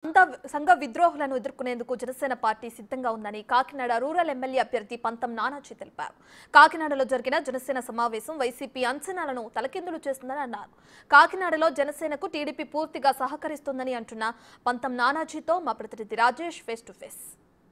సంత సంఘ విద్రోహులను ఎదుర్కొనేందుకు జనసేన పార్టీ సిద్ధంగా ఉందని కాకినాడ రూరల్ ఎమ్మెల్యే అభ్యర్థి పంతం నానాజీ తెలిపారు కాకినాడలో జరిగిన జనసేన సమావేశం వైసీపీ అంచనాలను తలకిందులు చేస్తుందని అన్నారు కాకినాడలో జనసేనకు టీడీపీ పూర్తిగా సహకరిస్తుందని అంటున్న పంతం నానాజీతో మా ప్రతినిధి రాజేష్ ఫేస్ టు ఫేస్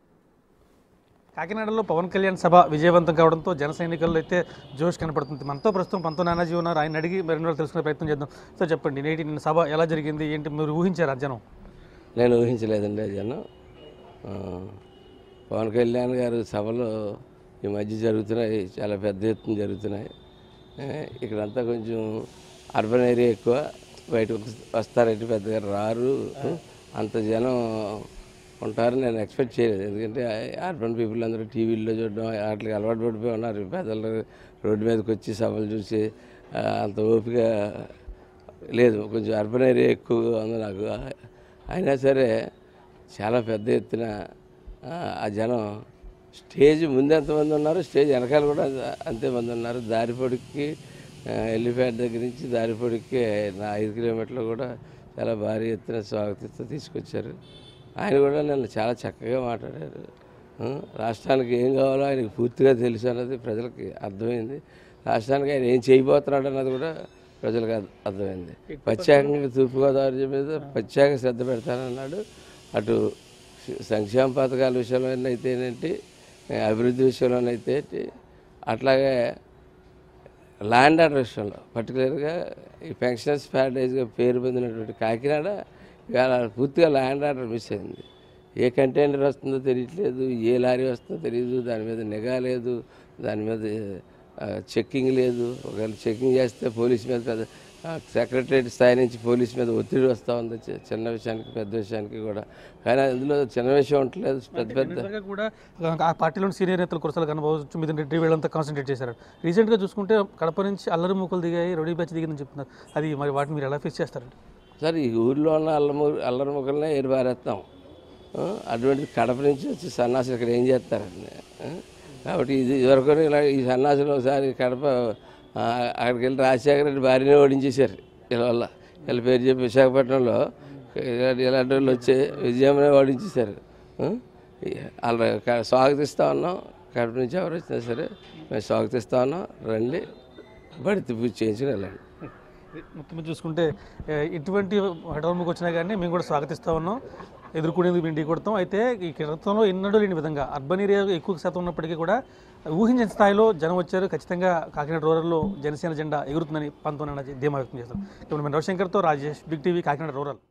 కాకినాడలో పవన్ కళ్యాణ్ సభ విజయవంతం కావడంతో జన సైనికుల్లో అయితే జోష్ కనపడుతుంది మనతో ప్రస్తుతం పంతో నానాజీ ఉన్నారు ఆయన అడిగి మరిన్ని వాళ్ళు తెలుసుకునే ప్రయత్నం చేద్దాం సో చెప్పండి నేటి నిన్న సభ ఎలా జరిగింది ఏంటి మీరు ఊహించారు ఆ జనం నేను ఊహించలేదండి అది జనం ఆ, పవన్ కళ్యాణ్ గారు సభలు ఈ మధ్య జరుగుతున్నాయి చాలా పెద్ద ఎత్తున జరుగుతున్నాయి ఆ, ఇక్కడంతా కొంచెం అర్బన్ ఏరియా ఎక్కువ బయటకు వస్తారంటే పెద్దగా రారు అంత జనం ఉంటారు నేను ఎక్స్పెక్ట్ చేయలేదు ఎందుకంటే అర్బన్ పీపుల్ అందరూ టీవీల్లో చూడడం వాటికి అలవాటు పడిపోయి ఉన్నారు పెద్దలు రోడ్డు మీదకి వచ్చి సభలు చూసి ఆ, అంత ఓపిక లేదు కొంచెం అర్బన్ ఏరియా ఎక్కువగా ఉంది నాకు అయినా సరే చాలా పెద్ద ఎత్తున ఆ, ఆ జనం స్టేజ్ ముందు ఎంతమంది ఉన్నారు స్టేజ్ వెనకాల కూడా అంతేమంది ఉన్నారు దారిపొడికి ఎల్లిపేట దగ్గర నుంచి దారిపొడికి నా ఐదు కిలోమీటర్లు కూడా చాలా భారీ ఎత్తున స్వాగతిస్తూ తీసుకొచ్చారు ఆయన కూడా నన్ను చాలా చక్కగా మాట్లాడారు ఆ, రాష్ట్రానికి ఏం కావాలో ఆయనకు పూర్తిగా తెలుసు అన్నది ప్రజలకి అర్థమైంది రాష్ట్రానికి ఆయన ఏం చేయబోతున్నాడు అన్నది కూడా ప్రజలకు అర్థ- అర్థమైంది ప్రత్యేకంగా తూర్పుగోదావరి మీద ప్రత్యేక శ్రద్ధ పెడతానన్నాడు అటు సంక్షేమ పథకాల విషయంలో అయితే ఏంటి అభివృద్ధి విషయంలోనైతే ఏంటి అట్లాగే ల్యాండ్ ఆర్డర్ విషయంలో పర్టికులర్గా ఈ పెన్షనర్స్ ప్యారడైజ్గా పేరు పొందినటువంటి కాకినాడ ఇవాళ పూర్తిగా ల్యాండ్ ఆర్డర్ మిస్ అయింది ఏ కంటైనర్ వస్తుందో తెలియట్లేదు ఏ లారీ వస్తుందో తెలియదు దాని మీద నిఘా లేదు దాని మీద చెక్కింగ్ లేదు ఒకవేళ చెక్కింగ్ చేస్తే పోలీస్ మీద పెద్ద సెక్రటరేట్ స్థాయి నుంచి పోలీస్ మీద ఒత్తిడి వస్తూ ఉంది చి- చిన్న విషయానికి పెద్ద విషయానికి కూడా కానీ అందులో చిన్న విషయం ఉండట్లేదు పెద్ద పెద్ద నిన్నటిదాకా కూడా ఆ పార్టీలోని సీనియర్ నేతలు కురసాలు కనబోవచ్చు మిథున్ రెడ్డి వీళ్ళంతా కాన్సన్ట్రేట్ చేశారు రీసెంట్గా చూసుకుంటే కడప నుంచి అల్లరి మూకలు దిగాయి రౌడీ బ్యాచ్ దిగిందని చెప్తున్నారు అది మరి వాటిని మీరు ఎలా ఫేస్ చేస్తారండి సార్ ఈ ఊర్లో ఉన్న అల్లము అల్లరి ముక్కలనే ఏరుబారేస్తాం ఆ, అటువంటి కడప నుంచి వచ్చి సన్నాసులు ఇక్కడ ఏం చేస్తారండి ఆ? కాబట్టి ఇది ఇదివరకు ఇలా ఈ సన్నాసులు ఒకసారి కడప ఆ, అక్కడికి వెళ్ళి రాజశేఖర రెడ్డి భార్యనే ఓడించేశారు వీళ్ళ వల్ల వీళ్ళ పేరు చెప్పి విశాఖపట్నంలో ఇలాంటి ఇలాంటి వాళ్ళు వచ్చి విజయమ్మనే ఓడించేశారు ఆ? ఈ- వాళ్ళ క- స్వాగతిస్తా ఉన్నాం కడప నుంచి ఎవరు వచ్చినా సరే మేము స్వాగతిస్తా ఉన్నాం రండి బడితి పూజ చేయించుకుని వెళ్ళండి మొత్తం మీద చూసుకుంటే ఏ, ఇటువంటి హఠాత్మకు వచ్చినా కానీ మేము కూడా స్వాగతిస్తా ఉన్నాం ఎదుర్కొనేందుకు మేము ఢీ కొడతాం అయితే ఈ గతంలో ఎన్నడూ లేని విధంగా అర్బన్ ఏరియా ఎక్కువ శాతం ఉన్నప్పటికీ కూడా ఊహించిన స్థాయిలో జనం వచ్చారు ఖచ్చితంగా కాకినాడ రూరల్లో జనసేన జెండా ఎగురుతుందని పంతొమ్మిది ధీమా వ్యక్తం చేస్తారు ఇప్పుడు మేము రవిశంకర్తో Rajesh big TV Kakinada rural